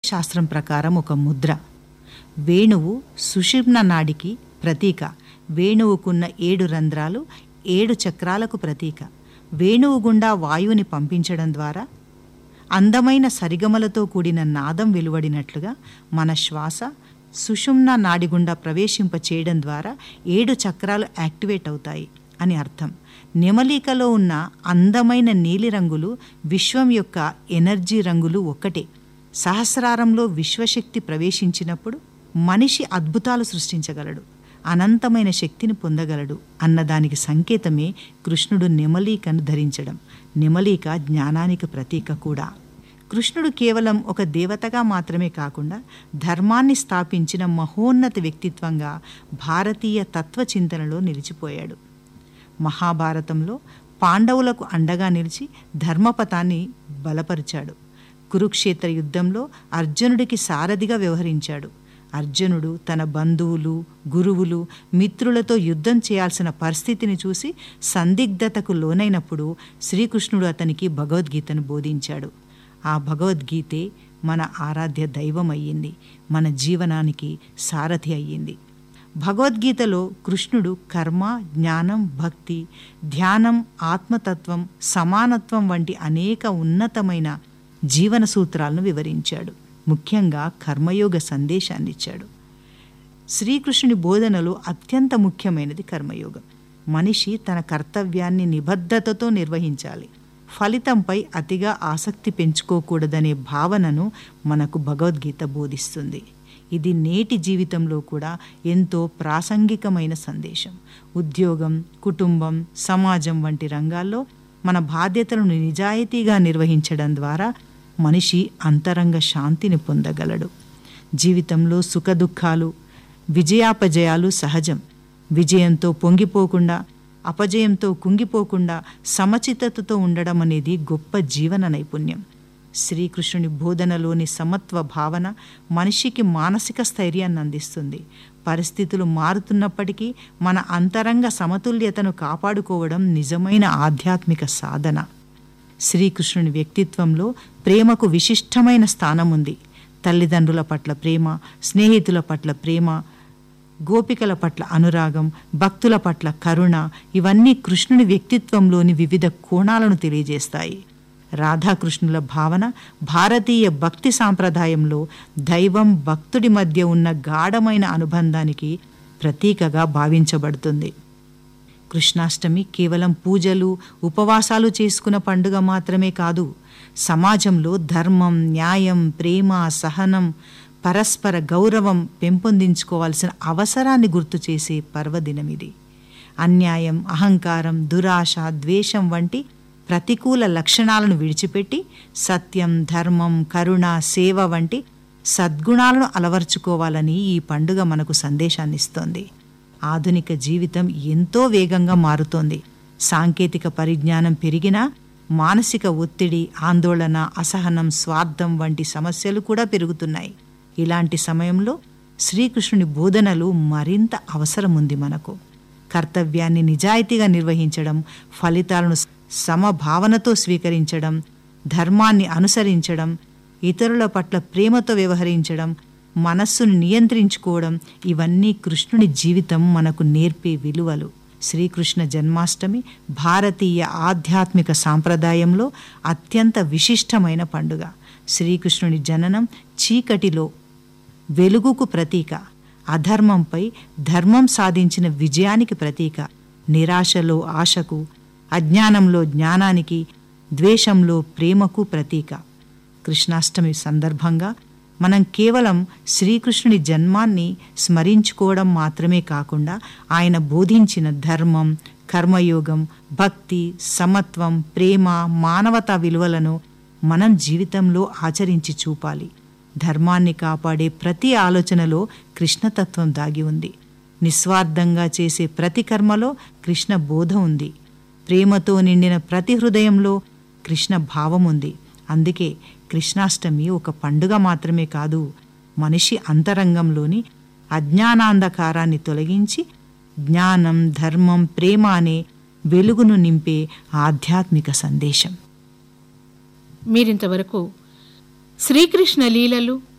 శాస్త్రం ప్రకారం ఒక ముద్ర వేణువు సుషుమ్న నాడికి ప్రతీక వేణువుకున్న ఏడు రంధ్రాలు ఏడు చక్రాలకు ప్రతీక వేణువు గుండా వాయువుని పంపించడం ద్వారా అందమైన సరిగమలతో కూడిన నాదం వెలువడినట్లుగా మన శ్వాస సుషుమ్న నాడి గుండా ప్రవేశింప చేయడం ద్వారా ఏడు చక్రాలు యాక్టివేట్ అవుతాయి అని అర్థం నెమలికలో ఉన్న అందమైన నీలి రంగులు విశ్వం యొక్క ఎనర్జీ రంగులు ఒక్కటే సహస్రారంలో విశ్వశక్తి ప్రవేశించినప్పుడు మనిషి అద్భుతాలు సృష్టించగలడు అనంతమైన శక్తిని పొందగలడు అన్నదానికి సంకేతమే కృష్ణుడు నెమలీకను ధరించడం నెమలీక జ్ఞానానికి ప్రతీక కూడా కృష్ణుడు కేవలం ఒక దేవతగా మాత్రమే కాకుండా ధర్మాన్ని స్థాపించిన మహోన్నత వ్యక్తిత్వంగా భారతీయ తత్వచింతనలో నిలిచిపోయాడు మహాభారతంలో పాండవులకు అండగా నిలిచి ధర్మపథాన్ని బలపరిచాడు కురుక్షేత్ర యుద్ధంలో అర్జునుడికి సారథిగా వ్యవహరించాడు అర్జునుడు తన బంధువులు గురువులు మిత్రులతో యుద్ధం చేయాల్సిన పరిస్థితిని చూసి సందిగ్ధతకు లోనైనప్పుడు శ్రీకృష్ణుడు అతనికి భగవద్గీతను బోధించాడు ఆ భగవద్గీతే మన ఆరాధ్య దైవం అయ్యింది మన జీవనానికి సారథి అయ్యింది భగవద్గీతలో కృష్ణుడు కర్మ జ్ఞానం భక్తి ధ్యానం ఆత్మతత్వం సమానత్వం వంటి అనేక ఉన్నతమైన జీవన సూత్రాలను వివరించాడు ముఖ్యంగా కర్మయోగ సందేశాన్ని ఇచ్చాడు శ్రీకృష్ణుని బోధనలో అత్యంత ముఖ్యమైనది కర్మయోగం మనిషి తన కర్తవ్యాన్ని నిబద్ధతతో నిర్వహించాలి ఫలితంపై అతిగా ఆసక్తి పెంచుకోకూడదనే భావనను మనకు భగవద్గీత బోధిస్తుంది ఇది నేటి జీవితంలో కూడా ఎంతో ప్రాసంగికమైన సందేశం ఉద్యోగం కుటుంబం సమాజం వంటి రంగాల్లో మన బాధ్యతలను నిజాయితీగా నిర్వహించడం ద్వారా మనిషి అంతరంగ శాంతిని పొందగలడు జీవితంలో సుఖదుఖాలు విజయాపజయాలు సహజం విజయంతో పొంగిపోకుండా అపజయంతో కుంగిపోకుండా సమచితతతో ఉండడం అనేది గొప్ప జీవన నైపుణ్యం శ్రీకృష్ణుని బోధనలోని సమత్వ భావన మనిషికి మానసిక స్థైర్యాన్ని అందిస్తుంది పరిస్థితులు మారుతున్నప్పటికీ మన అంతరంగ సమతుల్యతను కాపాడుకోవడం నిజమైన ఆధ్యాత్మిక సాధన శ్రీకృష్ణుని వ్యక్తిత్వంలో ప్రేమకు విశిష్టమైన స్థానం ఉంది తల్లిదండ్రుల పట్ల ప్రేమ స్నేహితుల పట్ల ప్రేమ గోపికల పట్ల అనురాగం భక్తుల పట్ల కరుణ ఇవన్నీ కృష్ణుని వ్యక్తిత్వంలోని వివిధ కోణాలను తెలియజేస్తాయి రాధాకృష్ణుల భావన భారతీయ భక్తి సాంప్రదాయంలో దైవం భక్తుడి మధ్య ఉన్న గాఢమైన అనుబంధానికి ప్రతీకగా భావించబడుతుంది కృష్ణాష్టమి కేవలం పూజలు ఉపవాసాలు చేసుకున్న పండుగ మాత్రమే కాదు సమాజంలో ధర్మం న్యాయం ప్రేమ సహనం పరస్పర గౌరవం పెంపొందించుకోవాల్సిన అవసరాన్ని గుర్తు చేసే పర్వదినం ఇది అన్యాయం అహంకారం దురాశ ద్వేషం వంటి ప్రతికూల లక్షణాలను విడిచిపెట్టి సత్యం ధర్మం కరుణ సేవ వంటి సద్గుణాలను అలవర్చుకోవాలని ఈ పండుగ మనకు సందేశాన్ని ఇస్తోంది ఆధునిక జీవితం ఎంతో వేగంగా మారుతోంది సాంకేతిక పరిజ్ఞానం పెరిగినా మానసిక ఒత్తిడి ఆందోళన అసహనం స్వార్థం వంటి సమస్యలు కూడా పెరుగుతున్నాయి ఇలాంటి సమయంలో శ్రీకృష్ణుని బోధనలు మరింత అవసరం ఉంది మనకు కర్తవ్యాన్ని నిజాయితీగా నిర్వహించడం ఫలితాలను సమభావనతో స్వీకరించడం ధర్మాన్ని అనుసరించడం ఇతరుల పట్ల ప్రేమతో వ్యవహరించడం మనస్సును నియంత్రించుకోవడం ఇవన్నీ కృష్ణుని జీవితం మనకు నేర్పే విలువలు శ్రీకృష్ణ జన్మాష్టమి భారతీయ ఆధ్యాత్మిక సాంప్రదాయంలో అత్యంత విశిష్టమైన పండుగ శ్రీకృష్ణుని జననం చీకటిలో వెలుగుకు ప్రతీక అధర్మంపై ధర్మం సాధించిన విజయానికి ప్రతీక నిరాశలో ఆశకు అజ్ఞానంలో జ్ఞానానికి ద్వేషంలో ప్రేమకు ప్రతీక కృష్ణాష్టమి సందర్భంగా మనం కేవలం శ్రీకృష్ణుని జన్మాన్ని స్మరించుకోవడం మాత్రమే కాకుండా ఆయన బోధించిన ధర్మం కర్మయోగం భక్తి సమత్వం ప్రేమ మానవతా విలువలను మనం జీవితంలో ఆచరించి చూపాలి ధర్మాన్ని కాపాడే ప్రతి ఆలోచనలో కృష్ణతత్వం దాగి ఉంది నిస్వార్థంగా చేసే ప్రతి కర్మలో కృష్ణ బోధ ఉంది ప్రేమతో నిండిన ప్రతి హృదయంలో కృష్ణ భావం ఉంది అందుకే కృష్ణాష్టమి ఒక పండుగ మాత్రమే కాదు మనిషి అంతరంగంలోని అజ్ఞానాంధకారాన్ని తొలగించి జ్ఞానం ధర్మం ప్రేమ అనే వెలుగును నింపే ఆధ్యాత్మిక సందేశం మీరింతవరకు శ్రీకృష్ణ లీలలు